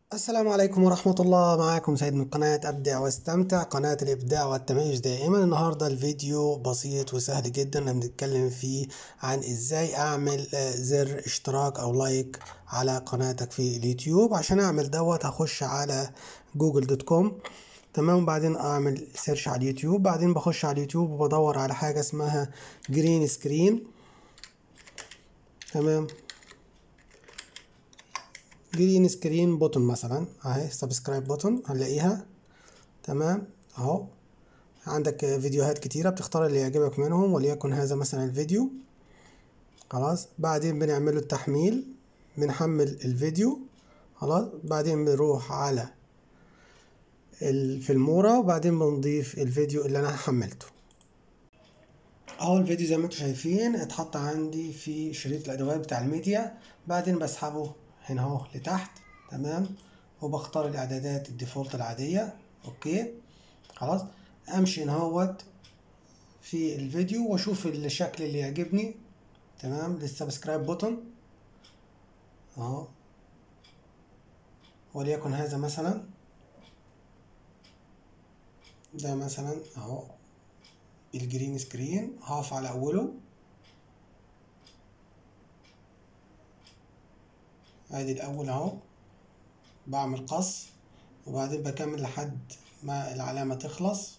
السلام عليكم ورحمة الله معاكم سيد من قناة أبدع واستمتع قناة الإبداع والتميز دائما النهاردة الفيديو بسيط وسهل جدا بنتكلم فيه عن إزاي أعمل آه، زر اشتراك أو لايك على قناتك في اليوتيوب عشان أعمل دوت هخش على جوجل دوت كوم تمام وبعدين أعمل سيرش على اليوتيوب بعدين بخش على اليوتيوب وبدور على حاجة اسمها جرين سكرين تمام جرين سكرين بوتون مثلا اهي سبسكرايب بوتون هنلاقيها تمام اهو عندك فيديوهات كتيرة بتختار اللي يعجبك منهم وليكن هذا مثلا الفيديو خلاص بعدين بنعمله التحميل بنحمل الفيديو خلاص بعدين بنروح على الفيلمورا وبعدين بنضيف الفيديو اللي انا حملته اهو الفيديو زي ما انتم شايفين اتحط عندي في شريط الادوات بتاع الميديا بعدين بسحبه هنا اهو لتحت تمام وبختار الاعدادات الديفولت العادية اوكي خلاص امشي هنا اهوت في الفيديو واشوف الشكل اللي يعجبني تمام للسبسكرايب بوتون اهو وليكن هذا مثلا ده مثلا اهو الجرين سكرين هقف على اوله ادي الاول اهو بعمل قص وبعدين بكمل لحد ما العلامة تخلص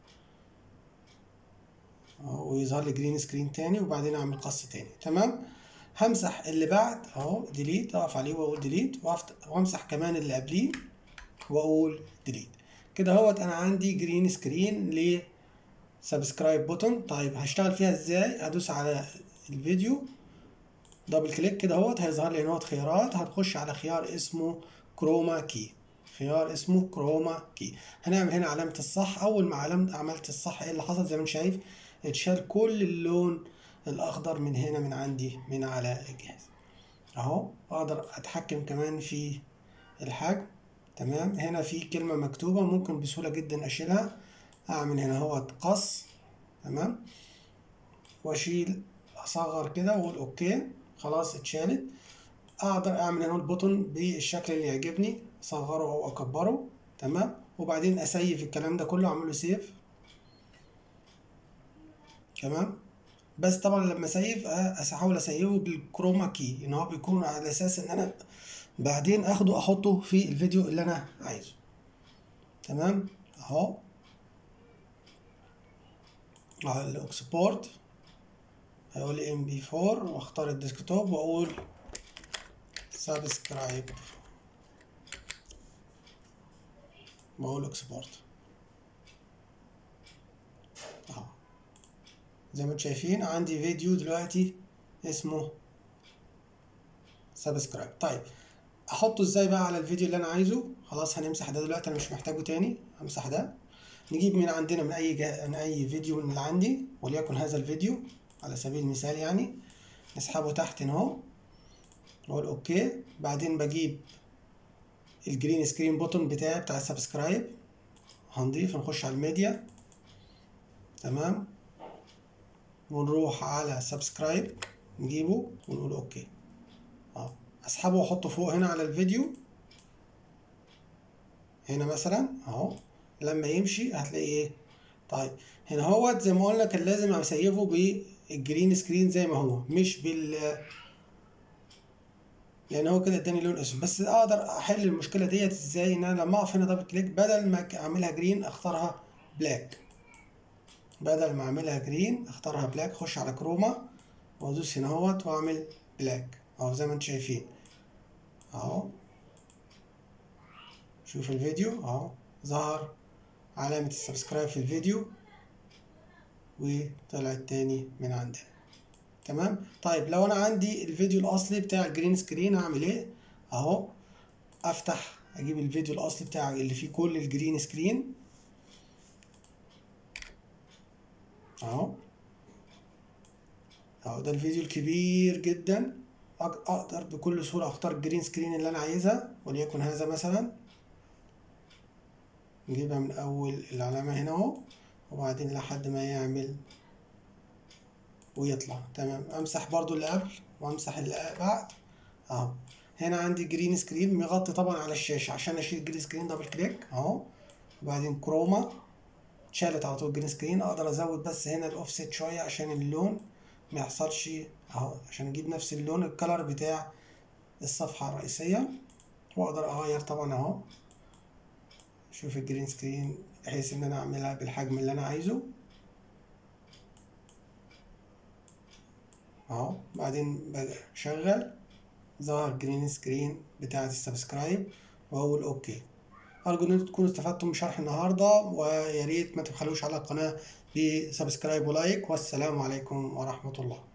أهو ويظهر لي جرين سكرين تاني وبعدين اعمل قص تاني تمام همسح اللي بعد اهو ديليت اقف عليه واقول ديليت وامسح كمان اللي قبليه واقول ديليت كده اهوت انا عندي جرين سكرين ل سبسكرايب بوتون طيب هشتغل فيها ازاي هدوس على الفيديو دبل كليك كده اهوت هيظهر لي هنا خيارات هنخش على خيار اسمه كروما كي خيار اسمه كروما كي هنعمل هنا علامة الصح أول ما علامة عملت الصح إيه اللي حصل زي ما انت شايف اتشال كل اللون الأخضر من هنا من عندي من على الجهاز أهو أقدر أتحكم كمان في الحجم تمام هنا في كلمة مكتوبة ممكن بسهولة جدا أشيلها أعمل هنا اهوت قص تمام وأشيل أصغر كده وأقول أوكي خلاص اتشالت اقدر اعمل هنا البوتون بالشكل اللي يعجبني اصغره او اكبره تمام وبعدين اسيف الكلام ده كله اعمله سيف تمام بس طبعا لما اسيف احاول اسيفه بالكروما كي ان هو بيكون على اساس ان انا بعدين اخده احطه في الفيديو اللي انا عايزه تمام اهو على الاكسبورت هقول ام بي 4 واختار الديسكتوب واقول سبسكرايب واقول اكسبورت اهو زي ما انتم شايفين عندي فيديو دلوقتي اسمه سبسكرايب طيب احطه ازاي بقى على الفيديو اللي انا عايزه خلاص هنمسح ده دلوقتي انا مش محتاجه تاني همسح ده نجيب من عندنا من اي جا... من اي فيديو من اللي عندي وليكن هذا الفيديو على سبيل المثال يعني نسحبه تحت هنا اهو نقول اوكي بعدين بجيب الجرين سكرين بوتون بتاعي بتاع السبسكرايب هنضيف نخش على الميديا تمام ونروح على سبسكرايب نجيبه ونقول اوكي اهو اسحبه واحطه فوق هنا على الفيديو هنا مثلا اهو لما يمشي هتلاقي ايه طيب هنا هوت زي ما قلنا كان لازم اسيفه بالجرين سكرين زي ما هو مش بال لان هو كده اداني لون اسود بس اقدر احل المشكله ديت ازاي ان انا لما اقف هنا دبل كليك بدل ما اعملها جرين اختارها بلاك بدل ما اعملها جرين اختارها بلاك اخش على كروما وادوس هنا اهوت واعمل بلاك اهو زي ما انتم شايفين اهو شوف الفيديو اهو ظهر علامة السبسكرايب في الفيديو وطلعت تاني من عندنا تمام طيب لو انا عندي الفيديو الاصلي بتاع الجرين سكرين اعمل ايه اهو افتح اجيب الفيديو الاصلي بتاع اللي فيه كل الجرين سكرين اهو اهو ده الفيديو الكبير جدا اقدر بكل سهوله اختار الجرين سكرين اللي انا عايزها وليكن هذا مثلا نجيبها من اول العلامه هنا اهو وبعدين لحد ما يعمل ويطلع تمام امسح برضو اللي قبل وامسح اللي بعد اهو هنا عندي جرين سكرين مغطي طبعا على الشاشة عشان اشيل الجرين سكرين دبل كليك اهو وبعدين كروما اتشالت على طول الجرين سكرين اقدر ازود بس هنا الاوفست شوية عشان اللون ما يحصلش اهو عشان اجيب نفس اللون الكلر بتاع الصفحة الرئيسية واقدر اغير طبعا اهو شوف الجرين سكرين بحيث ان انا اعملها بالحجم اللي انا عايزه اهو بعدين بشغل ظهر جرين سكرين بتاعة السبسكرايب واقول اوكي ارجو ان انتم تكونوا استفدتم من شرح النهارده ويا ريت ما تبخلوش على القناه بسبسكرايب ولايك والسلام عليكم ورحمه الله